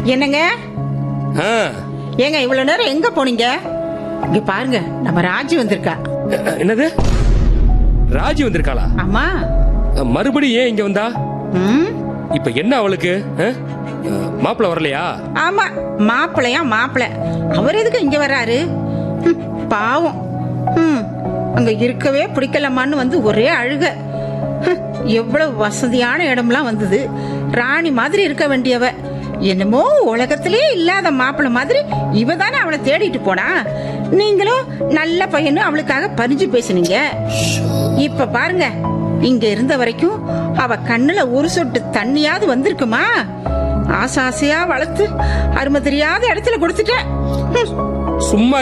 என்னங்க ஆ, ஏங்க இவ்வளவு நேரம் எங்க போனீங்க இங்க பாருங்க நம்ம ராஜி வந்திருக்கா அஹ், என்னது ராஜி வந்திருக்காளா ஆமா அஹ், மறுபடியும் ஏன் இங்க வந்தா ம் இப்ப என்ன அவளுக்கு அஹ்? அஹ், மாப்பிளை வரலையா ஆமா மாப்பிளையா மாப்பிளை அவர் எதுக்கு இங்க வர்றாரு ஹம், பாவம் ம் அங்க இருக்கவே பிடிக்கலமான்னு வந்து ஒரே அழுக ஹம், எவ்வளவு வசதியான இடம்லாம் வந்தது ராணி மாதிரி இருக்க வேண்டியவ என்னமோ உலகத்திலே இல்லாத மாப்பிளை மாதிரி இவ தானே அவளை தேடிட்டு போனா நீங்களும் நல்ல பையனு அவளுக்காக பறிஞ்சு பேசுனீங்க இப்ப பாருங்க இங்க இருந்த வரைக்கும் அவ கண்ணுல ஒரு சொட்டு தண்ணியாவது வந்திருக்குமா ஆசை ஆசையா வளர்த்து அருமை தெரியாத இடத்துல கொடுத்துட்டேன் ஹம். சும்மா